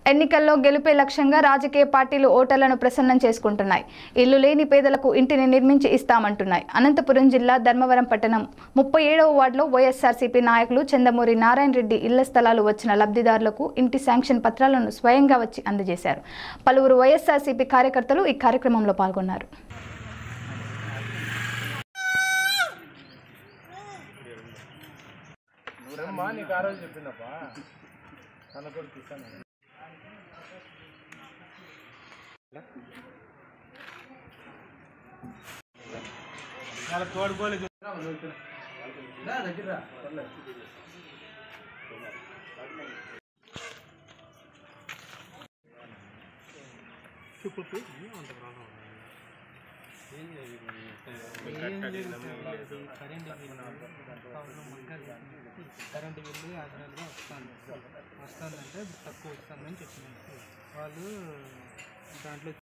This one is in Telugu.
ఎన్నికల్లో గెలుపే లక్ష్యంగా రాజకీయ పార్టీలు ఓటర్లను ప్రసన్నం చేసుకుంటున్నాయి ఇల్లు లేని పేదలకు ఇంటిని నిర్మించి ఇస్తామంటున్నాయి అనంతపురం జిల్లా ధర్మవరం పట్టణం ముప్పై ఏడవ వార్డులో వైఎస్ఆర్సీపీ నాయకులు చందమూరి నారాయణ రెడ్డి ఇళ్ల స్థలాలు వచ్చిన లబ్ధిదారులకు ఇంటి శాంక్షన్ పత్రాలను స్వయంగా వచ్చి అందజేశారు పలువురు వైఎస్ఆర్సీపీ కార్యకర్తలు ఈ కార్యక్రమంలో పాల్గొన్నారు నువ్వమ్మా నీకు ఆ రోజు చెప్పిందప్పా తన కొడుకు ఇస్తాను వాళ్ళకి తోడుకోలేదు దగ్గర కరెంట్ బిల్లు అదనంగా వస్తుంది వస్తుందంటే తక్కువ వస్తుందని చెప్పింది వాళ్ళు దాంట్లో